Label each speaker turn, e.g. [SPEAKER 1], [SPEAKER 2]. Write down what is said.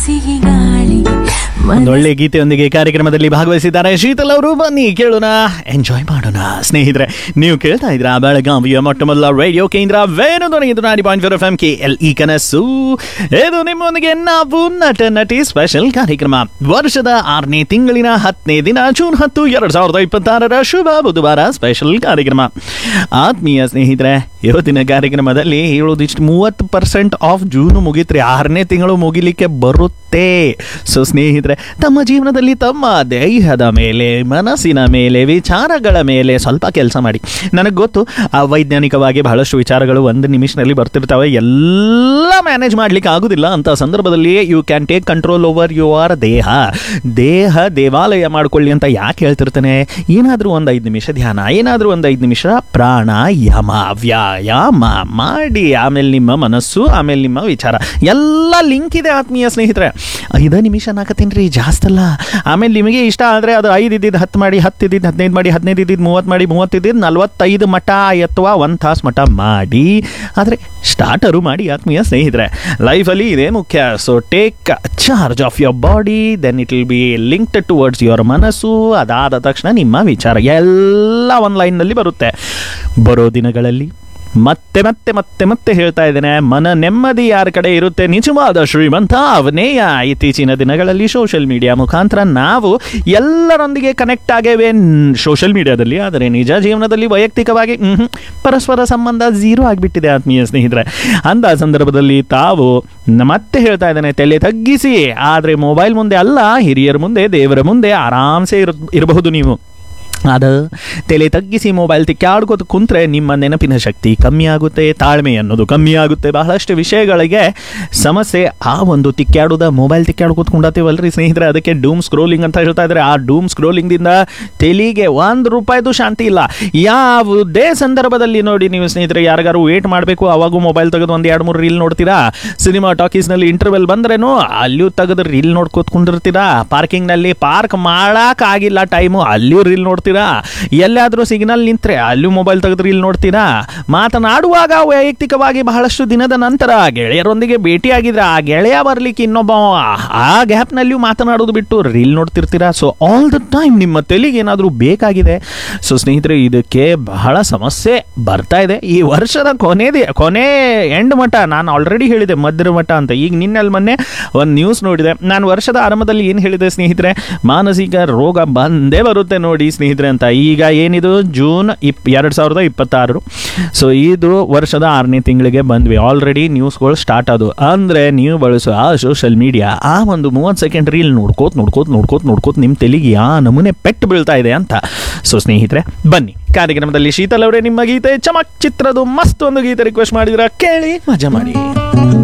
[SPEAKER 1] ಸಿಹಿ ಗಾಳಿ
[SPEAKER 2] ಒಂದೊಳ್ಳೆ ಗೀತೆಯೊಂದಿಗೆ ಕಾರ್ಯಕ್ರಮದಲ್ಲಿ ಭಾಗವಹಿಸಿದ್ದಾರೆ ಶೀತಲ್ ಅವರು ಬನ್ನಿ ಕೇಳೋಣ ಎಂಜಾಯ್ ಮಾಡೋಣ ಸ್ನೇಹಿತರೆ ನೀವು ಕೇಳ್ತಾ ಇದ್ರ ಬೆಳಗಾವಿಯ ಮೊಟ್ಟ ಮೊದಲ ರೇಡಿಯೋ ಕೇಂದ್ರ ವೇಣುಧ್ವನಿ ಇದು ನಾಡಿ point four F M K L ಈ ಕನಸು ಇದು ನಿಮ್ಮೊಂದಿಗೆ ನಾವು ನಟ ನಟಿ ಸ್ಪೆಷಲ್ ಕಾರ್ಯಕ್ರಮ ವರ್ಷದ ಆರನೇ ತಿಂಗಳಿನ ಹತ್ತನೇ ದಿನ ಜೂನ್ ಹತ್ತು ಎರಡ್ ಸಾವಿರದ ಇಪ್ಪತ್ತಾರರ ಶುಭ ಬುಧವಾರ ಸ್ಪೆಷಲ್ ಕಾರ್ಯಕ್ರಮ ಆತ್ಮೀಯ ಸ್ನೇಹಿತರೆ ಇವತ್ತಿನ ಕಾರ್ಯಕ್ರಮದಲ್ಲಿ ಹೇಳೋದಿಷ್ಟು ಮೂವತ್ತು ಪರ್ಸೆಂಟ್ ಆಫ್ ಜೂನ್ ಮುಗಿತ್ರಿ ಆರನೇ ತಿಂಗಳು ಮುಗಿಲಿಕ್ಕೆ ಬರುತ್ತೆ ಸೊ ಸ್ನೇಹಿತರೆ ತಮ್ಮ ಜೀವನದಲ್ಲಿ ತಮ್ಮ ದೇಹದ ಮೇಲೆ ಮನಸ್ಸಿನ ಮೇಲೆ ವಿಚಾರಗಳ ಮೇಲೆ ಸ್ವಲ್ಪ ಕೆಲಸ ಮಾಡಿ ನನಗೆ ಗೊತ್ತು ಆ ವೈಜ್ಞಾನಿಕವಾಗಿ ಬಹಳಷ್ಟು ವಿಚಾರಗಳು ಒಂದು ನಿಮಿಷದಲ್ಲಿ ಬರ್ತಿರ್ತವೆ ಎಲ್ಲ ಮ್ಯಾನೇಜ್ ಮಾಡ್ಲಿಕ್ಕೆ ಆಗುದಿಲ್ಲ ಅಂತ ಸಂದರ್ಭದಲ್ಲಿ you can take control over your ದೇಹ ದೇಹ ದೇವಾಲಯ ಮಾಡ್ಕೊಳ್ಳಿ ಅಂತ ಯಾಕೆ ಹೇಳ್ತಿರ್ತಾನೆ ಏನಾದರೂ ಒಂದು ಐದು ನಿಮಿಷ ಧ್ಯಾನ ಏನಾದರೂ ಒಂದು ಐದು ನಿಮಿಷ ಪ್ರಾಣಾಯಾಮ ವ್ಯಾಯಾಮ ಮಾಡಿ ಆಮೇಲೆ ನಿಮ್ಮ ಮನಸ್ಸು ಆಮೇಲೆ ನಿಮ್ಮ ವಿಚಾರ ಎಲ್ಲ ಲಿಂಕ್ ಇದೆ ಆತ್ಮೀಯ ಸ್ನೇಹಿತರೆ ಐದು ನಿಮಿಷ ನಾಕತ್ತೀನಿ ರೀ ಜಾಸ್ತಿ ಅಲ್ಲ ಆಮೇಲೆ ನಿಮಗೆ ಇಷ್ಟ ಆದರೆ ಅದು ಐದು ಇದ್ದಿದ್ದು ಹತ್ತು ಮಾಡಿ ಹತ್ತು ಇದ್ದಿದ್ದು ಹದಿನೈದು ಮಾಡಿ ಹದಿನೈದು ಇದ್ದಿದ್ದು ಮೂವತ್ತು ಮಾಡಿ ಮೂವತ್ತು ಇದ್ದಿದ್ದು ನಲ್ವತ್ತೈದು ಮಠ ಅಥವಾ ಒಂದು ತಾಸು ಮಠ ಮಾಡಿ ಆದರೆ ಸ್ಟಾರ್ಟರು ಮಾಡಿ ಆತ್ಮೀಯ ಸ್ನೇಹಿತರೆ ಲೈಫಲ್ಲಿ ಇದೇ ಮುಖ್ಯ so take charge of your body then it will be linked towards your ಮನಸ್ಸು ಅದಾದ ತಕ್ಷಣ ನಿಮ್ಮ ವಿಚಾರ ಎಲ್ಲ ಒಂದು ಲೈನ್ನಲ್ಲಿ ಬರುತ್ತೆ ಬರೋ ದಿನಗಳಲ್ಲಿ ಮತ್ತೆ ಮತ್ತೆ ಮತ್ತೆ ಮತ್ತೆ ಹೇಳ್ತಾ ಇದ್ದೇನೆ ಮನ ನೆಮ್ಮದಿ ಯಾರ ಕಡೆ ಇರುತ್ತೆ ನಿಜವಾದ ಶ್ರೀಮಂತ ಅವನೇಯ ಇತ್ತೀಚಿನ ದಿನಗಳಲ್ಲಿ ಸೋಷಿಯಲ್ ಮೀಡಿಯಾ ಮುಖಾಂತರ ನಾವು ಎಲ್ಲರೊಂದಿಗೆ ಕನೆಕ್ಟ್ ಆಗೇವೆ ಸೋಷಿಯಲ್ ಮೀಡಿಯಾದಲ್ಲಿ ಆದರೆ ನಿಜ ಜೀವನದಲ್ಲಿ ವೈಯಕ್ತಿಕವಾಗಿ ಮ್ಹೂ, ಪರಸ್ಪರ ಸಂಬಂಧ ಝೀರೋ ಆಗಿಬಿಟ್ಟಿದೆ ಆತ್ಮೀಯ ಸ್ನೇಹಿತರೆ ಅಂತ ಸಂದರ್ಭದಲ್ಲಿ ತಾವು ನ- ಮತ್ತೆ ಹೇಳ್ತಾ ಇದ್ದೇನೆ ತಲೆ ತಗ್ಗಿಸಿ ಆದರೆ ಮೊಬೈಲ್ ಮುಂದೆ ಅಲ್ಲ ಹಿರಿಯರ ಮುಂದೆ ದೇವರ ಮುಂದೆ ಆರಾಮ್ಸೆ ಇರ ಇರಬಹುದು ನೀವು ಅದು ತಲೆ ತಗ್ಗಿಸಿ ಮೊಬೈಲ್ ತಿಕ್ಕಾಡ್ಕೋತ ಕುಂತ್ರೆ ನಿಮ್ಮ ನೆನಪಿನ ಶಕ್ತಿ ಕಮ್ಮಿ ಆಗುತ್ತೆ ತಾಳ್ಮೆ ಅನ್ನೋದು ಕಮ್ಮಿ ಆಗುತ್ತೆ ಬಹಳಷ್ಟು ವಿಷಯಗಳಿಗೆ ಸಮಸ್ಯೆ ಆ ಒಂದು ತಿಕ್ಕಾಡೋದ ಮೊಬೈಲ್ ತಿಕ್ಕಾಡ್ಕೋತ ಕುಂಡಾತೀವಲ್ರಿ ಸ್ನೇಹಿತರೆ ಅದಕ್ಕೆ ಡೂಮ್ ಸ್ಕ್ರೋಲಿಂಗ್ ಅಂತ ಹೇಳ್ತಾ ಇದ್ದಾರೆ ಆ ಡೂಮ್ ಸ್ಕ್ರೋಲಿಂಗ್ದಿಂದ ತೆಲಿಗೆ ಒಂದು ರೂಪಾಯಿದು ಶಾಂತಿ ಇಲ್ಲ ಯಾವುದೇ ಸಂದರ್ಭದಲ್ಲಿ ನೋಡಿ ನೀವು ಸ್ನೇಹಿತರೆ ಯಾರಿಗಾರು ವೇಟ್ ಮಾಡಬೇಕು ಅವಾಗೂ ಮೊಬೈಲ್ ತೆಗೆದು ಒಂದು ಎರಡು ಮೂರು ರೀಲ್ ನೋಡ್ತೀರಾ ಸಿನಿಮಾ ಟಾಕೀಸ್ನಲ್ಲಿ ಇಂಟರ್ವೆಲ್ ಬಂದ್ರೇನು ಅಲ್ಲಿಯೂ ತೆಗೆದು ರೀಲ್ ನೋಡ್ಕೋತ ಕುಂದಿರ್ತೀರಾ ಪಾರ್ಕಿಂಗ್ನಲ್ಲಿ ಪಾರ್ಕ್ ಆಗಿಲ್ಲ ಟೈಮು ಅಲ್ಲಿಯೂ ರೀಲ್ ನೋಡ್ತೀರಾ ಎಲ್ಲಾದರೂ ಸಿಗ್ನಲ್ ನಿಂತ್ರೆ ಅಲ್ಲೂ ಮೊಬೈಲ್ ತೆಗೆದು ರೀಲ್ ನೋಡ್ತೀರಾ ಮಾತನಾಡುವಾಗ ವೈಯಕ್ತಿಕವಾಗಿ ಬಹಳಷ್ಟು ದಿನದ ನಂತರ ಗೆಳೆಯರೊಂದಿಗೆ ಭೇಟಿಯಾಗಿದ್ರೆ ಆ ಗೆಳೆಯ ಬರ್ಲಿಕ್ಕೆ ಇನ್ನೊಬ್ಬ ಆ ಗ್ಯಾಪ್ನಲ್ಲಿಯೂ ಮಾತನಾಡೋದು ಬಿಟ್ಟು ರೀಲ್ ನೋಡ್ತಿರ್ತೀರಾ ಸೊ ಆಲ್ ದ ಟೈಮ್ ನಿಮ್ಮ ತೆಲಿಗೆ ಏನಾದರೂ ಬೇಕಾಗಿದೆ ಸೊ ಸ್ನೇಹಿತರೆ ಇದಕ್ಕೆ ಬಹಳ ಸಮಸ್ಯೆ ಬರ್ತಾ ಇದೆ ಈ ವರ್ಷದ ಕೊನೆದೇ ಕೊನೆ ಎಂಡ್ ಮಠ ನಾನು ಆಲ್ರೆಡಿ ಹೇಳಿದೆ ಮಧ್ಯ ಮಠ ಅಂತ ಈಗ ನಿನ್ನಲ್ಲಿ ಮೊನ್ನೆ ಒಂದು ನ್ಯೂಸ್ ನೋಡಿದೆ ನಾನು ವರ್ಷದ ಆರಂಭದಲ್ಲಿ ಏನು ಹೇಳಿದೆ ಸ್ನೇಹಿತರೆ ಮಾನಸಿಕ ರೋಗ ಬಂದೇ ಬರುತ್ತೆ ನೋಡಿ ಸ್ನೇಹಿತರೆ ಅಂತ ಈಗ ಏನಿದು ಜೂನ್ ಇಪ್ ಎರಡು ಸಾವಿರದ ಇಪ್ಪತ್ತಾರು ಸೊ ಇದು ವರ್ಷದ ಆರನೇ ತಿಂಗಳಿಗೆ ಬಂದ್ವಿ ಆಲ್ರೆಡಿ ನ್ಯೂಸ್ಗಳು ಸ್ಟಾರ್ಟ್ ಅದು ಅಂದರೆ ನೀವು ಬಳಸೋ ಆ ಸೋಷಿಯಲ್ ಮೀಡಿಯಾ ಆ ಒಂದು ಮೂವತ್ತು ಸೆಕೆಂಡ್ ರೀಲ್ ನೋಡ್ಕೋತ ನೋಡ್ಕೋತ ನೋಡ್ಕೋತ ನೋಡ್ಕೋತ ನಿಮ್ಮ ತೆಲಿಗೆ ಆ ನಮೂನೆ ಪೆಟ್ಟು ಬೀಳ್ತಾ ಇದೆ ಅಂತ ಸೊ ಸ್ನೇಹಿತರೆ ಬನ್ನಿ ಕಾರ್ಯಕ್ರಮದಲ್ಲಿ ಶೀತಲ್ ಅವರೇ ನಿಮ್ಮ ಗೀತೆ ಚಮಕ್ ಚಿತ್ರದ ಮಸ್ತ್ ಒಂದು ಗೀತೆ ರಿಕ್ವೆಸ್ಟ್ ಮಾಡಿದ್ರ ಕೇಳಿ ಮಜಾ ಮಾಡಿ